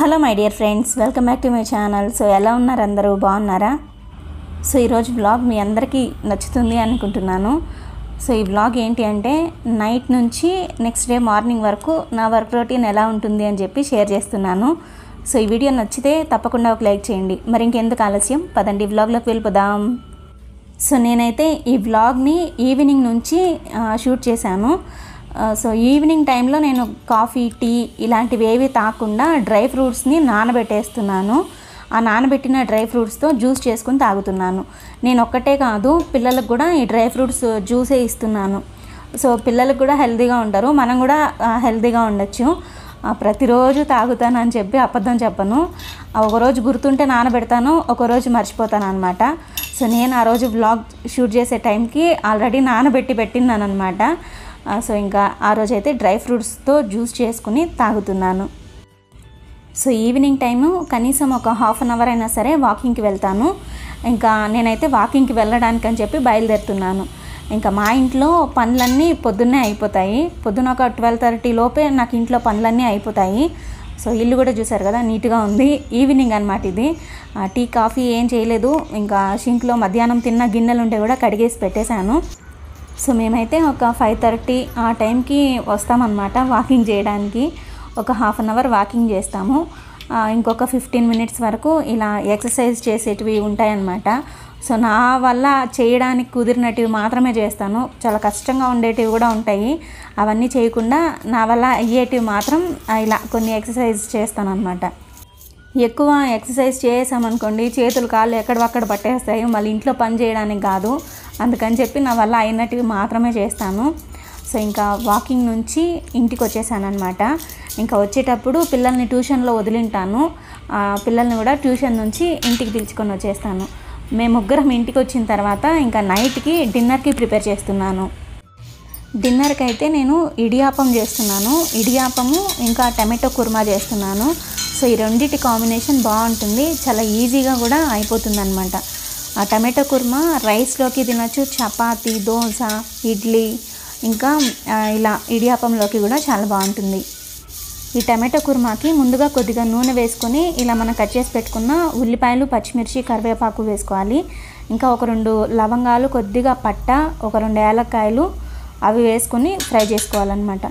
hello my dear friends welcome back to my channel so ఎలా ఉన్నారు అందరూ బాగున్నారా సో ఈరోజు బ్లాగ్ మీ అందరికీ నచ్చుతుంది అనుకుంటున్నాను సో ఈ బ్లాగ్ ఏంటి అంటే నైట్ నుంచి నెక్స్ట్ డే మార్నింగ్ వరకు నా వర్క్ రొటీన్ ఎలా ఉంటుంది అని చెప్పి షేర్ చేస్తున్నాను సో ఈ వీడియో నచ్చితే తప్పకుండా ఒక లైక్ చేయండి మరి ఇంకెందుకు ఆలస్యం పదండి బ్లాగ్లోకి వెళ్ళిపోదాం సో నేనైతే ఈ వ్లాగ్ని ఈవినింగ్ నుంచి ఆ, షూట్ చేశాను ఆ, సో ఈవినింగ్ టైంలో నేను కాఫీ టీ ఇలాంటివి ఏవి తాగకుండా డ్రై ఫ్రూట్స్ని నానబెట్టేస్తున్నాను ఆ నానబెట్టిన డ్రై ఫ్రూట్స్తో జ్యూస్ చేసుకుని తాగుతున్నాను నేను ఒక్కటే కాదు పిల్లలకు కూడా ఈ డ్రై ఫ్రూట్స్ జ్యూసే ఇస్తున్నాను సో పిల్లలకు కూడా హెల్తీగా ఉంటారు మనం కూడా ఆ, హెల్తీగా ఉండొచ్చు ఆ, ప్రతిరోజు తాగుతాను అని చెప్పి అబద్ధం చెప్పను ఆ, ఒకరోజు గుర్తుంటే నానబెడతాను ఒకరోజు మర్చిపోతాను అనమాట సో నేను ఆ రోజు వ్లాగ్ షూట్ చేసే టైంకి ఆల్రెడీ నానబెట్టి పెట్టిన్నాను అనమాట సో ఇంకా ఆ రోజు అయితే డ్రై ఫ్రూట్స్తో జ్యూస్ చేసుకుని తాగుతున్నాను సో ఈవినింగ్ టైము కనీసం ఒక హాఫ్ అన్ అవర్ అయినా సరే వాకింగ్కి వెళ్తాను ఇంకా నేనైతే వాకింగ్కి వెళ్ళడానికి అని చెప్పి బయలుదేరుతున్నాను ఇంకా మా ఇంట్లో పనులన్నీ పొద్దున్నే అయిపోతాయి పొద్దున ఒక ట్వెల్వ్ థర్టీ లోపే నాకు ఇంట్లో పనులన్నీ అయిపోతాయి సో ఇల్లు కూడా చూసారు కదా నీట్గా ఉంది ఈవినింగ్ అనమాట ఇది ఆ, టీ కాఫీ ఏం చేయలేదు ఇంకా షింక్లో మధ్యాహ్నం తిన్న గిన్నెలు ఉంటే కూడా కడిగేసి పెట్టేశాను సో మేమైతే ఒక ఫైవ్ థర్టీ ఆ టైంకి వస్తామన్నమాట వాకింగ్ చేయడానికి ఒక హాఫ్ అన్ అవర్ వాకింగ్ చేస్తాము ఆ, ఇంకొక ఫిఫ్టీన్ మినిట్స్ వరకు ఇలా ఎక్సర్సైజ్ చేసేటివి ఉంటాయన్నమాట సో నా వల్ల చేయడానికి కుదిరినటివి మాత్రమే చేస్తాను చాలా కష్టంగా ఉండేటివి కూడా ఉంటాయి అవన్నీ చేయకుండా నా వల్ల అయ్యేటివి మాత్రం ఆ, ఇలా కొన్ని ఎక్సర్సైజ్ చేస్తాను అనమాట ఎక్కువ ఎక్సర్సైజ్ చేసామనుకోండి చేతులు కాళ్ళు ఎక్కడవక్కడ పట్టేస్తాయి మళ్ళీ ఇంట్లో పని చేయడానికి కాదు అందుకని చెప్పి నా వల్ల అయినటివి మాత్రమే చేస్తాను సో ఇంకా వాకింగ్ నుంచి ఇంటికి వచ్చేసాను అనమాట ఇంకా వచ్చేటప్పుడు పిల్లల్ని ట్యూషన్లో వదిలింటాను ఆ పిల్లల్ని కూడా ట్యూషన్ నుంచి ఇంటికి పిలుచుకొని వచ్చేస్తాను మేము ముగ్గురం ఇంటికి వచ్చిన తర్వాత ఇంకా నైట్కి డిన్నర్కి ప్రిపేర్ చేస్తున్నాను డిన్నర్కి అయితే నేను ఇడియాపం చేస్తున్నాను ఇడియాపము ఇంకా టమాటో కుర్మా చేస్తున్నాను సో ఈ రెండిటి కాంబినేషన్ బాగుంటుంది చాలా ఈజీగా కూడా అయిపోతుంది అనమాట ఆ టమాటో కుర్మా రైస్లోకి తినొచ్చు చపాతీ దోశ ఇడ్లీ ఇంకా ఆ, ఇలా ఇడియాపంలోకి కూడా చాలా బాగుంటుంది ఈ టమాటో కుర్మాకి ముందుగా కొద్దిగా నూనె వేసుకొని ఇలా మనం కట్ చేసి పెట్టుకున్న ఉల్లిపాయలు పచ్చిమిర్చి కరివేపాకు వేసుకోవాలి ఇంకా ఒక రెండు లవంగాలు కొద్దిగా పట్ట ఒక రెండు ఏలక్కాయలు అవి వేసుకొని ఫ్రై చేసుకోవాలన్నమాట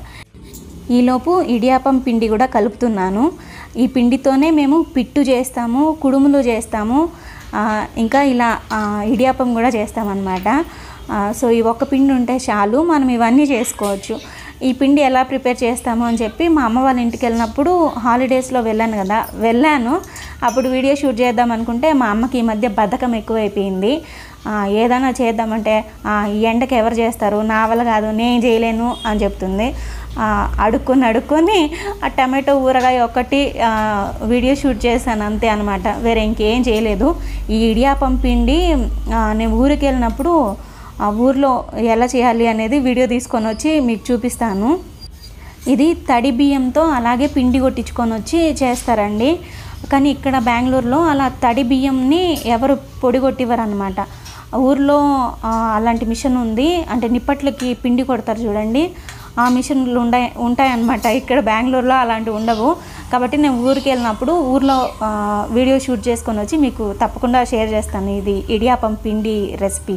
ఈలోపు ఇడియాపం పిండి కూడా కలుపుతున్నాను ఈ పిండితోనే మేము పిట్టు చేస్తాము కుడుములు చేస్తాము ఆ, ఇంకా ఇలా ఆ, ఇడియాపం కూడా చేస్తామన్నమాట ఆ, సో ఈ ఒక్క పిండి ఉంటే చాలు మనం ఇవన్నీ చేసుకోవచ్చు ఈ పిండి ఎలా ప్రిపేర్ చేస్తాము అని చెప్పి మా అమ్మ వాళ్ళ ఇంటికి వెళ్ళినప్పుడు హాలిడేస్లో వెళ్ళాను కదా వెళ్ళాను అప్పుడు వీడియో షూట్ చేద్దాం అనుకుంటే మా అమ్మకి ఈ మధ్య బద్ధకం ఎక్కువైపోయింది ఆ, ఏదైనా చేద్దామంటే "ఆ, ఈ ఎండకి ఎవరు చేస్తారు నా వల్ల కాదు నేను చేయలేను అని చెప్తుంది ఆ, అడుక్కొని అడుక్కొని ఆ టమాటో ఊరగాయ ఒకటి ఆ, వీడియో షూట్ చేశాను అంతే అనమాట వేరే ఇంకేం చేయలేదు ఈ ఇడియాపం పిండి ఆ, నేను ఊరికి వెళ్ళినప్పుడు ఆ ఊర్లో ఎలా చేయాలి అనేది వీడియో తీసుకొని వచ్చి మీకు చూపిస్తాను ఇది తడి బియ్యంతో అలాగే పిండి కొట్టించుకొని వచ్చి చేస్తారండి కానీ ఇక్కడ బెంగళూరులో అలా తడి బియ్యంని ఎవరు పొడి కొట్టివ్వరు అనమాట ఊర్లో ఆ, అలాంటి మిషన్ ఉంది అంటే నిప్పట్లకి పిండి కొడతారు చూడండి ఆ మిషన్లు ఉంటాయి ఉంటాయన్నమాట ఇక్కడ బెంగళూరులో అలాంటివి ఉండవు కాబట్టి నేను ఊరికి వెళ్ళినప్పుడు ఊర్లో ఆ, వీడియో షూట్ చేసుకొని వచ్చి మీకు తప్పకుండా షేర్ చేస్తాను ఇది ఇడియాపం పిండి రెసిపీ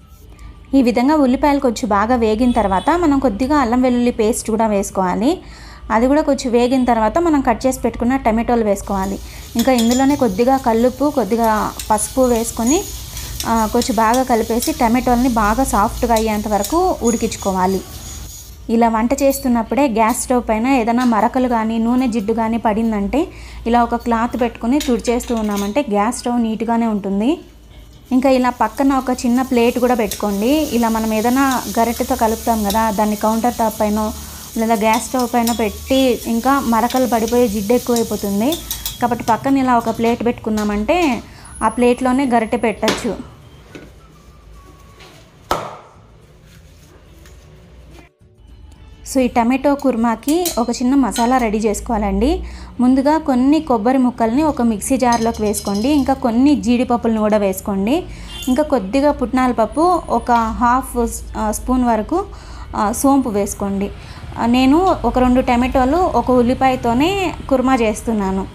ఈ విధంగా ఉల్లిపాయలు కొంచెం బాగా వేగిన తర్వాత మనం కొద్దిగా అల్లం వెల్లుల్లి పేస్ట్ కూడా వేసుకోవాలి అది కూడా కొంచెం వేగిన తర్వాత మనం కట్ చేసి పెట్టుకున్న టమాటోలు వేసుకోవాలి ఇంకా ఇందులోనే కొద్దిగా కల్లుప్పు కొద్దిగా పసుపు వేసుకొని ఆ, కొంచెం బాగా కలిపేసి టమాటోల్ని బాగా సాఫ్ట్గా అయ్యేంత వరకు ఉడికించుకోవాలి ఇలా వంట చేస్తున్నప్పుడే గ్యాస్ స్టవ్ పైన ఏదైనా మరకలు కానీ నూనె జిడ్డు కానీ పడిందంటే ఇలా ఒక క్లాత్ పెట్టుకుని తుడిచేస్తూ ఉన్నామంటే గ్యాస్ స్టవ్ నీట్గానే ఉంటుంది ఇంకా ఇలా పక్కన ఒక చిన్న ప్లేట్ కూడా పెట్టుకోండి ఇలా మనం ఏదైనా గరిటెతో కలుపుతాం కదా దాన్ని కౌంటర్ టాప్ పైన లేదా గ్యాస్ స్టవ్ పైన పెట్టి ఇంకా మరకలు పడిపోయి జిడ్డు ఎక్కువైపోతుంది కాబట్టి పక్కన ఇలా ఒక ప్లేట్ పెట్టుకున్నామంటే ఆ ప్లేట్లోనే గరిటె పెట్టచ్చు సో ఈ టమాటో కుర్మాకి ఒక చిన్న మసాలా రెడీ చేసుకోవాలండి ముందుగా కొన్ని కొబ్బరి ముక్కల్ని ఒక మిక్సీ జార్లోకి వేసుకోండి ఇంకా కొన్ని జీడిపప్పులను కూడా వేసుకోండి ఇంకా కొద్దిగా పుట్నాల పప్పు ఒక హాఫ్ స్పూన్ వరకు ఆ, సోంపు వేసుకోండి ఆ, నేను ఒక రెండు టమాటోలు ఒక ఉల్లిపాయతోనే కుర్మా చేస్తున్నాను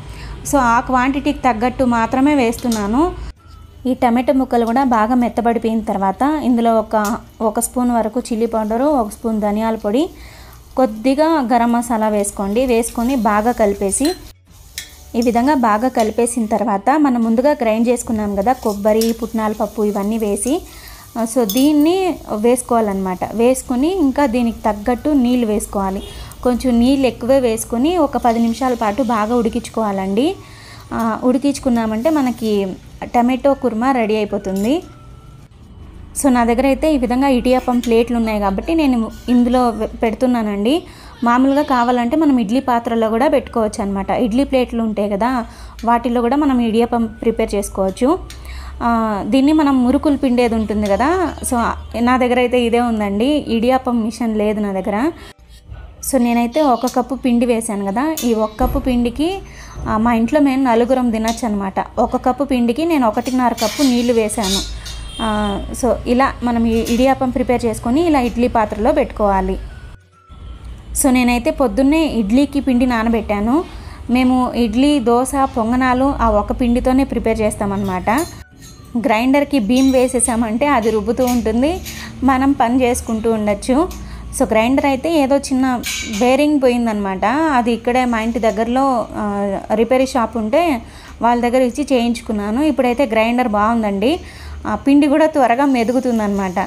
సో ఆ క్వాంటిటీకి తగ్గట్టు మాత్రమే వేస్తున్నాను ఈ టమాటో ముక్కలు కూడా బాగా మెత్తబడిపోయిన తర్వాత ఇందులో ఒక ఒక స్పూన్ వరకు చిల్లీ పౌడరు ఒక స్పూన్ ధనియాల పొడి కొద్దిగా గరం మసాలా వేసుకోండి వేసుకొని బాగా కలిపేసి ఈ విధంగా బాగా కలిపేసిన తర్వాత మనం ముందుగా గ్రైండ్ చేసుకున్నాం కదా కొబ్బరి పుట్నాల పప్పు ఇవన్నీ వేసి ఆ, సో దీన్ని వేసుకోవాలన్నమాట వేసుకొని ఇంకా దీనికి తగ్గట్టు నీళ్ళు వేసుకోవాలి కొంచెం నీళ్ళు ఎక్కువే వేసుకొని ఒక పది నిమిషాల పాటు బాగా ఉడికించుకోవాలండి ఆ, ఉడికించుకున్నామంటే మనకి టమాటో కుర్మా రెడీ అయిపోతుంది సో నా దగ్గర అయితే ఈ విధంగా ఇడియాపం ప్లేట్లు ఉన్నాయి కాబట్టి నేను ఇందులో వె- పెడుతున్నానండి మామూలుగా కావాలంటే మనం ఇడ్లీ పాత్రలో కూడా పెట్టుకోవచ్చు అనమాట ఇడ్లీ ప్లేట్లు ఉంటాయి కదా వాటిలో కూడా మనం ఇడియాపం ప్రిపేర్ చేసుకోవచ్చు ఆ, దీన్ని మనం మురుకులు పిండేది ఉంటుంది కదా సో నా దగ్గర అయితే ఇదే ఉందండి ఇడియాపం మిషన్ లేదు నా దగ్గర సో నేనైతే ఒక కప్పు పిండి వేశాను కదా ఈ ఒక కప్పు పిండికి ఆ, మా ఇంట్లో మేము నలుగురం తినచ్చు అనమాట ఒక కప్పు పిండికి నేను ఒకటిన్నర కప్పు నీళ్లు వేశాను ఆ, సో ఇలా మనం ఈ ఇడియాపం ప్రిపేర్ చేసుకొని ఇలా ఇడ్లీ పాత్రలో పెట్టుకోవాలి సో నేనైతే పొద్దున్నే ఇడ్లీకి పిండి నానబెట్టాను మేము ఇడ్లీ దోశ పొంగనాలు ఆ ఒక పిండితోనే ప్రిపేర్ చేస్తామన్నమాట గ్రైండర్కి బీమ్ వేసేసామంటే అది రుబ్బుతూ ఉంటుంది మనం పని చేసుకుంటూ ఉండొచ్చు సో గ్రైండర్ అయితే ఏదో చిన్న బేరింగ్ పోయిందనమాట అది ఇక్కడే మా ఇంటి దగ్గరలో ఆ, రిపేర్ షాప్ ఉంటే వాళ్ళ దగ్గర ఇచ్చి చేయించుకున్నాను ఇప్పుడైతే గ్రైండర్ బాగుందండి ఆ, పిండి కూడా త్వరగా మెదుగుతుందన్నమాట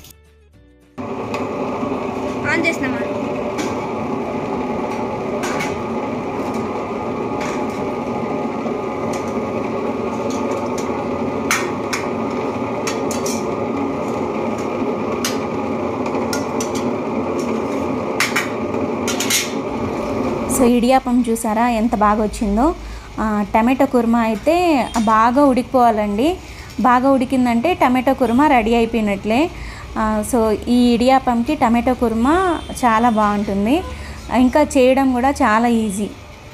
ఆన్ చేసినామా సో ఇడియాపం చూసారా ఎంత బాగా వచ్చిందో ఆ, టమాటో కుర్మా అయితే బాగా ఉడికిపోవాలండి బాగా ఉడికిందంటే టమాటో కుర్మా రెడీ అయిపోయినట్లే ఆ, సో ఈ ఇడియాపంకి టమాటో కుర్మా చాలా బాగుంటుంది ఇంకా చేయడం కూడా చాలా ఈజీ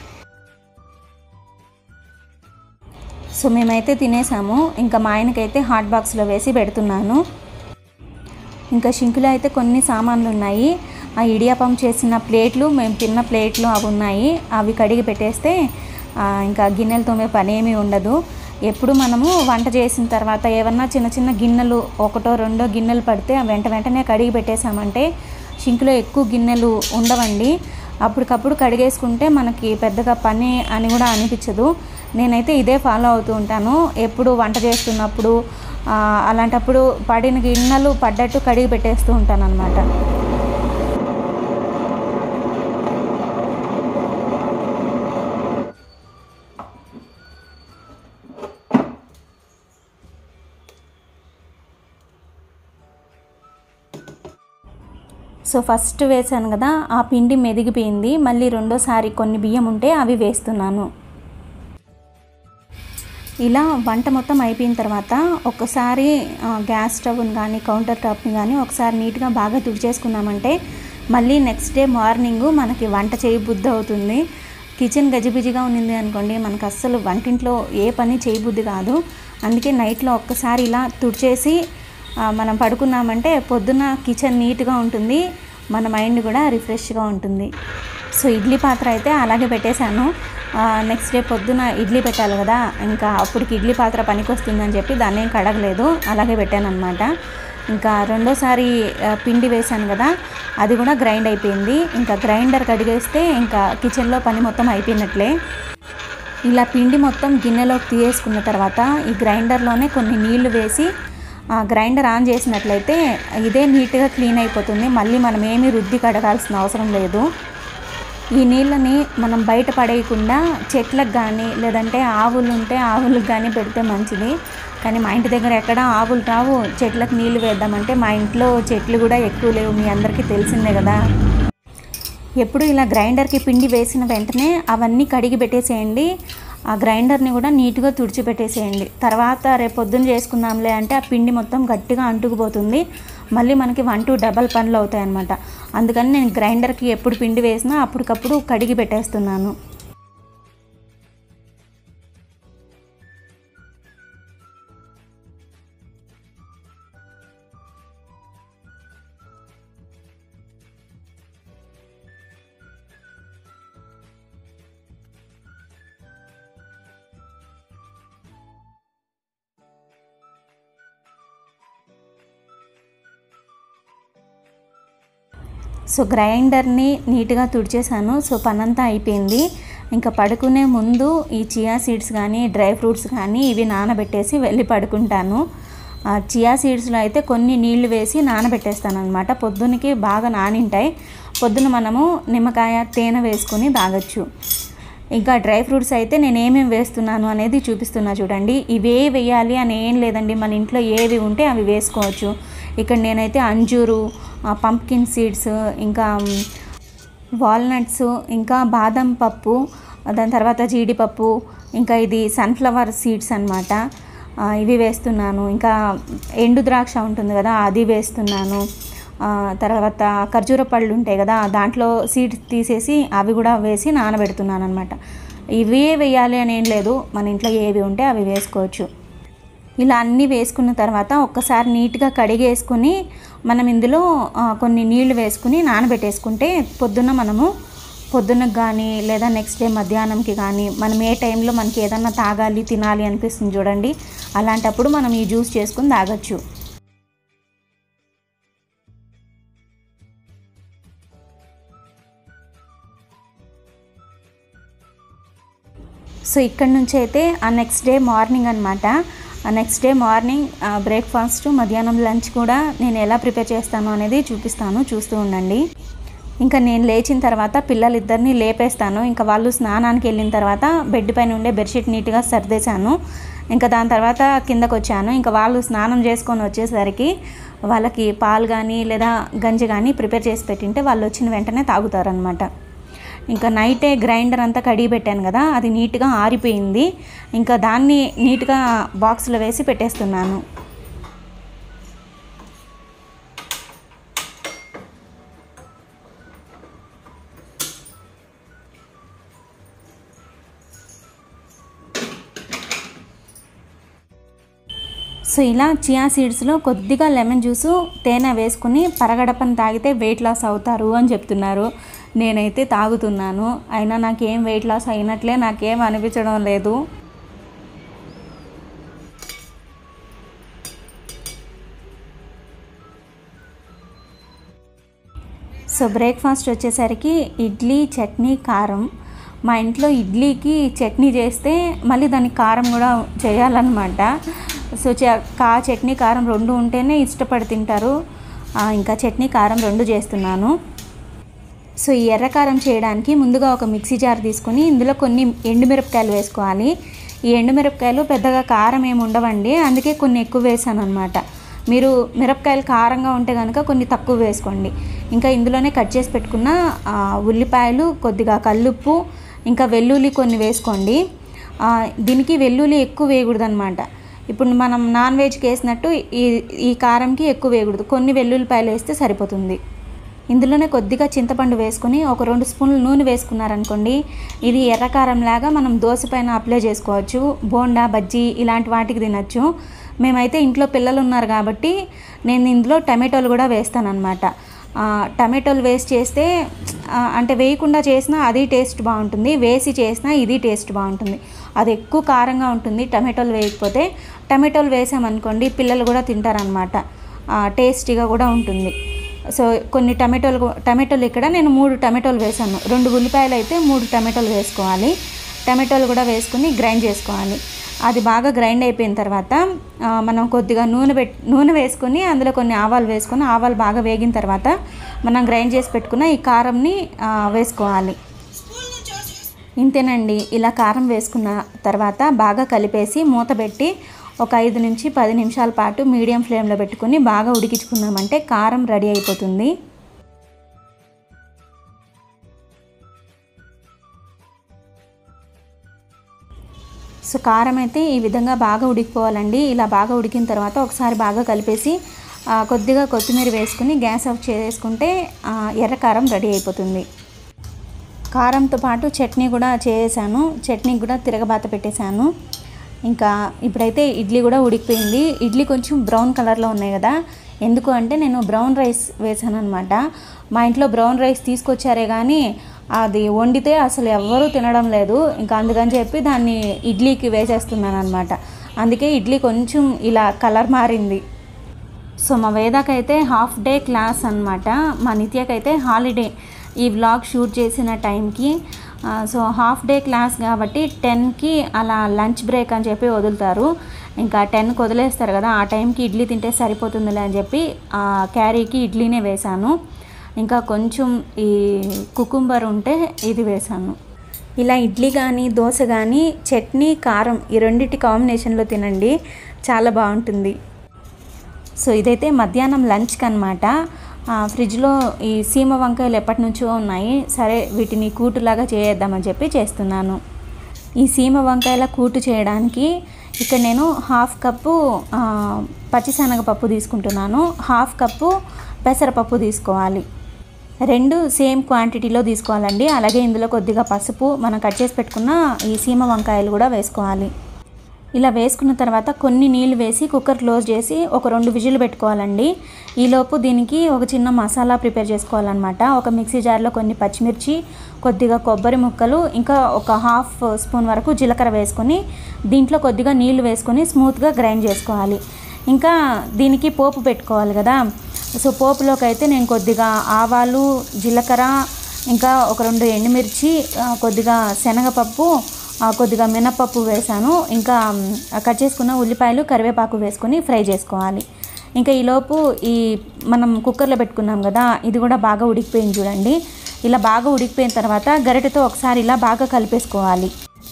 సో మేమైతే తినేసాము ఇంకా మా ఆయనకైతే హాట్ బాక్స్లో వేసి పెడుతున్నాను ఇంకా షింకులో అయితే కొన్ని సామాన్లు ఉన్నాయి ఆ ఇడియాపం చేసిన ప్లేట్లు మేము తిన్న ప్లేట్లు అవి ఉన్నాయి అవి కడిగి పెట్టేస్తే ఆ, ఇంకా గిన్నెలు తోమే పని ఏమీ ఉండదు ఎప్పుడు మనము వంట చేసిన తర్వాత ఏమన్నా చిన్న చిన్న గిన్నెలు ఒకటో రెండో గిన్నెలు పడితే ఆ వెంట వెంటనే కడిగి పెట్టేసామంటే షింకులో ఎక్కువ గిన్నెలు ఉండవండి అప్పటికప్పుడు కడిగేసుకుంటే మనకి పెద్దగా పని అని కూడా అనిపించదు నేనైతే ఇదే ఫాలో అవుతూ ఉంటాను ఎప్పుడు వంట చేస్తున్నప్పుడు ఆ, అలాంటప్పుడు పడిన గిన్నెలు పడ్డట్టు కడిగి పెట్టేస్తూ ఉంటాను అనమాట సో ఫస్ట్ వేసాను కదా ఆ పిండి మెదిగిపోయింది మళ్ళీ రెండోసారి కొన్ని బియ్యం ఉంటే అవి వేస్తున్నాను ఇలా వంట మొత్తం అయిపోయిన తర్వాత ఒకసారి ఆ, గ్యాస్ స్టవ్ని కానీ కౌంటర్ టాప్ని కానీ ఒకసారి నీట్గా బాగా తుడిచేసుకున్నామంటే మళ్ళీ నెక్స్ట్ డే మార్నింగ్ మనకి వంట చేయబుద్ధి అవుతుంది కిచెన్ గజిబిజిగా ఉన్నింది అనుకోండి మనకు అస్సలు వంటింట్లో ఏ పని చేయబుద్ధి కాదు అందుకే నైట్లో ఒక్కసారి ఇలా తుడిచేసి ఆ, మనం పడుకున్నామంటే పొద్దున్న కిచెన్ నీట్గా ఉంటుంది మన మైండ్ కూడా రిఫ్రెష్గా ఉంటుంది సో ఇడ్లీ పాత్ర అయితే అలాగే పెట్టేశాను నెక్స్ట్ డే పొద్దున ఇడ్లీ పెట్టాలి కదా ఇంకా అప్పటికి ఇడ్లీ పాత్ర పనికి వస్తుందని చెప్పి దాన్ని ఏం కడగలేదు అలాగే పెట్టాను అనమాట ఇంకా రెండోసారి ఆ, పిండి వేశాను కదా అది కూడా గ్రైండ్ అయిపోయింది ఇంకా గ్రైండర్ కడిగేస్తే ఇంకా కిచెన్లో పని మొత్తం అయిపోయినట్లే ఇలా పిండి మొత్తం గిన్నెలోకి తీసేసుకున్న తర్వాత ఈ గ్రైండర్లోనే కొన్ని నీళ్లు వేసి ఆ గ్రైండర్ ఆన్ చేసినట్లయితే ఇదే నీట్గా క్లీన్ అయిపోతుంది మళ్ళీ మనం ఏమీ రుద్ది కడగాల్సిన అవసరం లేదు ఈ నీళ్ళని మనం బయట పడేయకుండా చెట్లకు కానీ లేదంటే ఆవులు ఉంటే ఆవులకు కానీ పెడితే మంచిది కానీ మా ఇంటి దగ్గర ఎక్కడ ఆవులు రావు చెట్లకు నీళ్లు వేద్దామంటే మా ఇంట్లో చెట్లు కూడా ఎక్కువ లేవు మీ అందరికీ తెలిసిందే కదా ఎప్పుడు ఇలా గ్రైండర్కి పిండి వేసిన వెంటనే అవన్నీ కడిగి పెట్టేసేయండి ఆ గ్రైండర్ని కూడా నీట్గా తుడిచిపెట్టేసేయండి తర్వాత రేపు పొద్దున్న చేసుకుందాంలే అంటే ఆ పిండి మొత్తం గట్టిగా అంటుకుపోతుంది మళ్ళీ మనకి వన్ టూ డబల్ పనులు అవుతాయి అన్నమాట అందుకని నేను గ్రైండర్కి ఎప్పుడు పిండి వేసినా అప్పటికప్పుడు కడిగి పెట్టేస్తున్నాను సో గ్రైండర్ని నీట్గా తుడిచేసాను సో పనంతా అయిపోయింది ఇంకా పడుకునే ముందు ఈ చియా సీడ్స్ కానీ డ్రై ఫ్రూట్స్ కానీ ఇవి నానబెట్టేసి వెళ్ళి పడుకుంటాను ఆ చియా సీడ్స్లో అయితే కొన్ని నీళ్లు వేసి నానబెట్టేస్తాను అనమాట పొద్దునకి బాగా నానింటాయి పొద్దున మనము నిమ్మకాయ తేనె వేసుకొని తాగొచ్చు ఇంకా డ్రై ఫ్రూట్స్ అయితే నేను ఏమేమి వేస్తున్నాను అనేది చూపిస్తున్నా చూడండి ఇవే వేయాలి అని ఏం లేదండి మన ఇంట్లో ఏవి ఉంటే అవి వేసుకోవచ్చు ఇక్కడ నేనైతే అంజూరు పంప్కిన్ సీడ్స్ ఇంకా వాల్నట్స్ ఇంకా బాదం పప్పు దాని తర్వాత జీడిపప్పు ఇంకా ఇది సన్ఫ్లవర్ సీడ్స్ అనమాట ఇవి వేస్తున్నాను ఇంకా ఎండు ద్రాక్ష ఉంటుంది కదా అది వేస్తున్నాను ఆ, తర్వాత ఖర్జూర పళ్ళు ఉంటాయి కదా దాంట్లో సీడ్స్ తీసేసి అవి కూడా వేసి నానబెడుతున్నాను అనమాట ఇవే వేయాలి అని ఏం లేదు మన ఇంట్లో ఏవి ఉంటే అవి వేసుకోవచ్చు ఇలా అన్నీ వేసుకున్న తర్వాత ఒక్కసారి నీట్గా కడిగేసుకుని మనం ఇందులో ఆ, కొన్ని నీళ్లు వేసుకుని నానబెట్టేసుకుంటే పొద్దున్న మనము పొద్దున్నకు కానీ లేదా నెక్స్ట్ డే మధ్యాహ్నంకి కానీ మనం ఏ టైంలో మనకి ఏదన్నా తాగాలి తినాలి అనిపిస్తుంది చూడండి అలాంటప్పుడు మనం ఈ జ్యూస్ చేసుకుని తాగొచ్చు సో ఇక్కడ నుంచి అయితే ఆ నెక్స్ట్ డే మార్నింగ్ అనమాట ఆ నెక్స్ట్ డే మార్నింగ్ బ్రేక్ఫాస్ట్ మధ్యాహ్నం లంచ్ కూడా నేను ఎలా ప్రిపేర్ చేస్తాను అనేది చూపిస్తాను చూస్తూ ఉండండి ఇంకా నేను లేచిన తర్వాత పిల్లలిద్దరిని లేపేస్తాను ఇంకా వాళ్ళు స్నానానికి వెళ్ళిన తర్వాత బెడ్ పైన ఉండే బెడ్షీట్ నీట్గా సర్దేశాను ఇంకా దాని తర్వాత కిందకు వచ్చాను ఇంకా వాళ్ళు స్నానం చేసుకొని వచ్చేసరికి వాళ్ళకి పాలు కానీ లేదా గంజి కానీ ప్రిపేర్ చేసి పెట్టింటే వాళ్ళు వచ్చిన వెంటనే తాగుతారనమాట ఇంకా నైటే గ్రైండర్ అంతా కడిగి పెట్టాను కదా అది నీట్గా ఆరిపోయింది ఇంకా దాన్ని నీట్గా బాక్స్లో వేసి పెట్టేస్తున్నాను సో ఇలా చియా సీడ్స్లో కొద్దిగా లెమన్ జ్యూసు తేనె వేసుకుని పరగడపని తాగితే వెయిట్ లాస్ అవుతారు అని చెప్తున్నారు నేనైతే తాగుతున్నాను అయినా నాకేం వెయిట్ లాస్ అయినట్లే నాకేం అనిపించడం లేదు సో బ్రేక్ఫాస్ట్ వచ్చేసరికి ఇడ్లీ చట్నీ కారం మా ఇంట్లో ఇడ్లీకి చట్నీ చేస్తే మళ్ళీ దానికి కారం కూడా చేయాలన్నమాట సో చ- కా చట్నీ కారం రెండు ఉంటేనే ఇష్టపడి తింటారు ఆ, ఇంకా చట్నీ కారం రెండు చేస్తున్నాను సో ఈ ఎర్రకారం చేయడానికి ముందుగా ఒక మిక్సీ జార్ తీసుకుని ఇందులో కొన్ని ఎండుమిరపకాయలు వేసుకోవాలి ఈ ఎండుమిరపకాయలు పెద్దగా కారం ఏమి ఉండవండి అందుకే కొన్ని ఎక్కువ వేసాను అనమాట మీరు మిరపకాయలు కారంగా ఉంటే కనుక కొన్ని తక్కువ వేసుకోండి ఇంకా ఇందులోనే కట్ చేసి పెట్టుకున్న ఆ, ఉల్లిపాయలు కొద్దిగా కల్లుప్పు ఇంకా వెల్లుల్లి కొన్ని వేసుకోండి ఆ, దీనికి వెల్లుల్లి ఎక్కువ వేయకూడదు అనమాట ఇప్పుడు మనం నాన్ వెజ్కి వేసినట్టు ఈ ఈ కారంకి ఎక్కువ వేయకూడదు కొన్ని వెల్లుల్లిపాయలు వేస్తే సరిపోతుంది ఇందులోనే కొద్దిగా చింతపండు వేసుకొని ఒక రెండు స్పూన్లు నూనె వేసుకున్నారనుకోండి ఇది ఎర్రకారం లాగా మనం దోశ పైన అప్లై చేసుకోవచ్చు బోండా బజ్జీ ఇలాంటి వాటికి తినచ్చు మేమైతే ఇంట్లో పిల్లలు ఉన్నారు కాబట్టి నేను ఇందులో టమాటోలు కూడా వేస్తానన్నమాట ఆ, టమాటోలు వేసి చేస్తే ఆ, అంటే వేయకుండా చేసినా అది టేస్ట్ బాగుంటుంది వేసి చేసినా ఇది టేస్ట్ బాగుంటుంది అది ఎక్కువ కారంగా ఉంటుంది టమాటోలు వేయకపోతే టమాటోలు వేసామనుకోండి పిల్లలు కూడా తింటారనమాట టేస్టీగా కూడా ఉంటుంది సో కొన్ని టమాటోలు కు- టమాటోలు ఇక్కడ నేను మూడు టమాటోలు వేసాను రెండు ఉల్లిపాయలు అయితే మూడు టమాటోలు వేసుకోవాలి టమాటోలు కూడా వేసుకుని గ్రైండ్ చేసుకోవాలి అది బాగా గ్రైండ్ అయిపోయిన తర్వాత ఆ, మనం కొద్దిగా నూనె పెట్ నూనె వేసుకొని అందులో కొన్ని ఆవాలు వేసుకొని ఆవాలు బాగా వేగిన తర్వాత మనం గ్రైండ్ చేసి పెట్టుకున్న ఈ కారంని ఆ, వేసుకోవాలి ఇంతేనండి ఇలా కారం వేసుకున్న తర్వాత బాగా కలిపేసి మూత పెట్టి ఒక ఐదు నుంచి పది నిమిషాల పాటు మీడియం ఫ్లేమ్లో పెట్టుకుని బాగా ఉడికించుకున్నామంటే కారం రెడీ అయిపోతుంది సో కారం అయితే ఈ విధంగా బాగా ఉడికిపోవాలండి ఇలా బాగా ఉడికిన తర్వాత ఒకసారి బాగా కలిపేసి ఆ, కొద్దిగా కొత్తిమీర వేసుకుని గ్యాస్ ఆఫ్ చేసుకుంటే ఆ, ఎర్ర కారం రెడీ అయిపోతుంది కారంతో పాటు చట్నీ కూడా చేసాను చట్నీ కూడా తిరగబాత పెట్టేశాను ఇంకా ఇప్పుడైతే ఇడ్లీ కూడా ఉడికిపోయింది ఇడ్లీ కొంచెం బ్రౌన్ కలర్లో ఉన్నాయి కదా ఎందుకు అంటే నేను బ్రౌన్ రైస్ వేసాను అనమాట మా ఇంట్లో బ్రౌన్ రైస్ తీసుకొచ్చారే కానీ అది వండితే అసలు ఎవ్వరూ తినడం లేదు ఇంకా అందుకని చెప్పి దాన్ని ఇడ్లీకి వేసేస్తున్నాను అనమాట అందుకే ఇడ్లీ కొంచెం ఇలా కలర్ మారింది సో మా వేదాకైతే హాఫ్ డే క్లాస్ అనమాట మా నిత్యకైతే హాలిడే ఈ వ్లాగ్ షూట్ చేసిన టైంకి ఆ, సో హాఫ్ డే క్లాస్ కాబట్టి టెన్కి అలా లంచ్ బ్రేక్ అని చెప్పి వదులుతారు ఇంకా టెన్కి వదిలేస్తారు కదా ఆ టైంకి ఇడ్లీ తింటే సరిపోతుందిలే అని చెప్పి ఆ క్యారీకి ఇడ్లీనే వేశాను ఇంకా కొంచెం ఈ కుకుంబర్ ఉంటే ఇది వేశాను ఇలా ఇడ్లీ కానీ దోశ కానీ చట్నీ కారం ఈ రెండింటి కాంబినేషన్లో తినండి చాలా బాగుంటుంది సో ఇదైతే మధ్యాహ్నం లంచ్కి అనమాట ఫ్రిడ్జ్లో ఈ సీమ వంకాయలు ఎప్పటి నుంచో ఉన్నాయి సరే వీటిని కూటులాగా చేద్దామని చెప్పి చేస్తున్నాను ఈ సీమ వంకాయల కూటు చేయడానికి ఇక్కడ నేను హాఫ్ కప్పు ఆ, పచ్చిశనగపప్పు తీసుకుంటున్నాను హాఫ్ కప్పు పెసరపప్పు తీసుకోవాలి రెండు సేమ్ క్వాంటిటీలో తీసుకోవాలండి అలాగే ఇందులో కొద్దిగా పసుపు మనం కట్ చేసి పెట్టుకున్న ఈ సీమ వంకాయలు కూడా వేసుకోవాలి ఇలా వేసుకున్న తర్వాత కొన్ని నీళ్ళు వేసి కుక్కర్ క్లోజ్ చేసి ఒక రెండు విజిల్ పెట్టుకోవాలండి ఈలోపు దీనికి ఒక చిన్న మసాలా ప్రిపేర్ చేసుకోవాలన్నమాట ఒక మిక్సీ జార్లో కొన్ని పచ్చిమిర్చి కొద్దిగా కొబ్బరి ముక్కలు ఇంకా ఒక హాఫ్ స్పూన్ వరకు జీలకర్ర వేసుకొని దీంట్లో కొద్దిగా నీళ్లు వేసుకొని స్మూత్గా గ్రైండ్ చేసుకోవాలి ఇంకా దీనికి పోపు పెట్టుకోవాలి కదా సో పోపులోకి అయితే నేను కొద్దిగా ఆవాలు జీలకర్ర ఇంకా ఒక రెండు ఎండుమిర్చి ఆ, కొద్దిగా శనగపప్పు ఆ, కొద్దిగా మినపప్పు వేసాను ఇంకా మ్, కట్ చేసుకున్న ఉల్లిపాయలు కరివేపాకు వేసుకొని ఫ్రై చేసుకోవాలి ఇంకా ఈలోపు ఈ మనం కుక్కర్లో పెట్టుకున్నాం కదా ఇది కూడా బాగా ఉడికిపోయింది చూడండి ఇలా బాగా ఉడికిపోయిన తర్వాత గరిటెతో ఒకసారి ఇలా బాగా కలిపేసుకోవాలి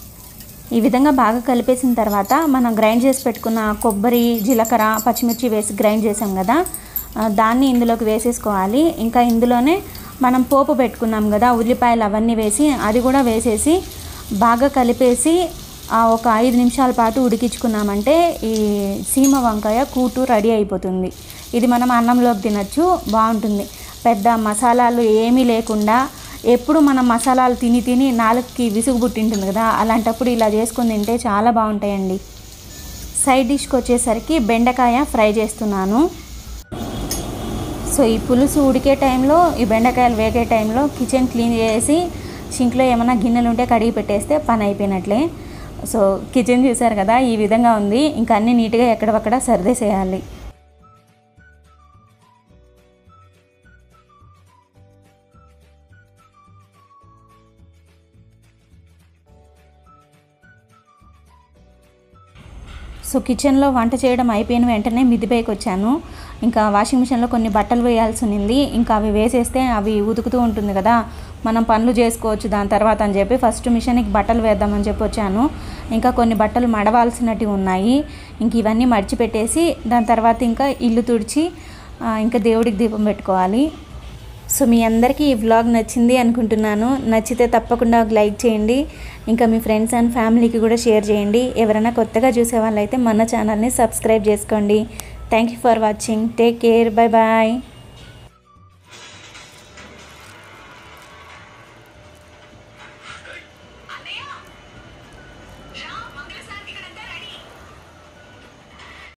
ఈ విధంగా బాగా కలిపేసిన తర్వాత మనం గ్రైండ్ చేసి పెట్టుకున్న కొబ్బరి జీలకర్ర పచ్చిమిర్చి వేసి గ్రైండ్ చేసాం కదా ఆ, దాన్ని ఇందులోకి వేసేసుకోవాలి ఇంకా ఇందులోనే మనం పోపు పెట్టుకున్నాం కదా ఉల్లిపాయలు అవన్నీ వేసి అది కూడా వేసేసి బాగా కలిపేసి ఆ, ఒక ఐదు నిమిషాల పాటు ఉడికించుకున్నామంటే ఈ సీమ వంకాయ కూటు రెడీ అయిపోతుంది ఇది మనం అన్నంలోకి తినచ్చు బాగుంటుంది పెద్ద మసాలాలు ఏమీ లేకుండా ఎప్పుడు మనం మసాలాలు తిని తిని నాలుగుకి విసుగు పుట్టింటుంది కదా అలాంటప్పుడు ఇలా చేసుకొని తింటే చాలా బాగుంటాయండి సైడ్ డిష్కి వచ్చేసరికి బెండకాయ ఫ్రై చేస్తున్నాను సో ఈ పులుసు ఉడికే టైంలో ఈ బెండకాయలు వేగే టైంలో కిచెన్ క్లీన్ చేసి సింక్లో ఏమైనా గిన్నెలు ఉంటే కడిగి పెట్టేస్తే పని అయిపోయినట్లే సో కిచెన్ చూసారు కదా ఈ విధంగా ఉంది ఇంకా అన్నీ నీట్గా ఎక్కడవక్కడ సర్దేసేయాలి సో కిచెన్లో వంట చేయడం అయిపోయిన వెంటనే మిద్దిపైకి వచ్చాను ఇంకా వాషింగ్ మిషన్లో కొన్ని బట్టలు వేయాల్సి ఉంది ఇంకా అవి వేసేస్తే అవి ఉతుకుతూ ఉంటుంది కదా మనం పనులు చేసుకోవచ్చు దాని తర్వాత అని చెప్పి ఫస్ట్ మిషన్కి బట్టలు వేద్దామని చెప్పి వచ్చాను ఇంకా కొన్ని బట్టలు మడవాల్సినవి ఉన్నాయి ఇంక ఇవన్నీ మడిచిపెట్టేసి దాని తర్వాత ఇంకా ఇల్లు తుడిచి ఆ, ఇంకా దేవుడికి దీపం పెట్టుకోవాలి సో మీ అందరికీ ఈ వ్లాగ్ నచ్చింది అనుకుంటున్నాను నచ్చితే తప్పకుండా ఒక లైక్ చేయండి ఇంకా మీ ఫ్రెండ్స్ అండ్ ఫ్యామిలీకి కూడా షేర్ చేయండి ఎవరైనా కొత్తగా చూసే వాళ్ళైతే మన ఛానల్ని సబ్స్క్రైబ్ చేసుకోండి thank you for watching take care bye bye